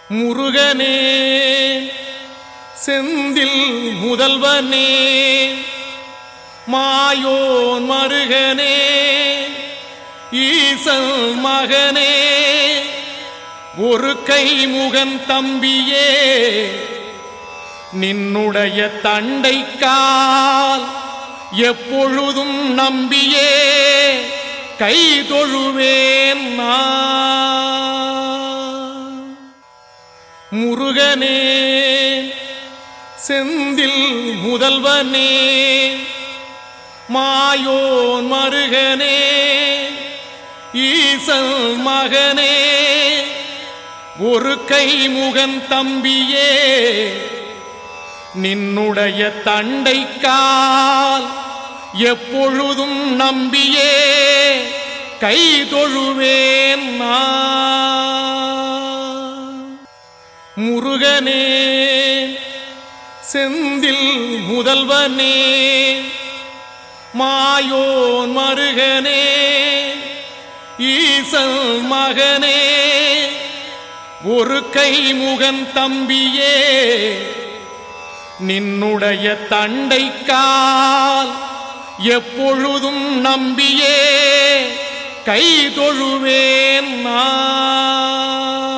முருகனே செந்தில் முதல்வனே மாயோன் மருகனே ஈசல் மகனே ஒரு கை முகன் தம்பியே நின்னுடைய தண்டைக்கால் எப்பொழுதும் நம்பியே கை தொழுவேன் நான் முருகனே செந்தில் முதல்வனே மாயோன் மருகனே ஈசல் மகனே ஒரு கை முகன் தம்பியே நின்னுடைய தண்டைக்கால் எப்பொழுதும் நம்பியே கை தொழுவேன் நான் முருகனே செந்தில் முதல்வனே மாயோன் மருகனே ஈசல் மகனே ஒரு கை முகன் தம்பியே நின்னுடைய தண்டைக்கால் எப்பொழுதும் நம்பியே கை தொழுவேன் நான்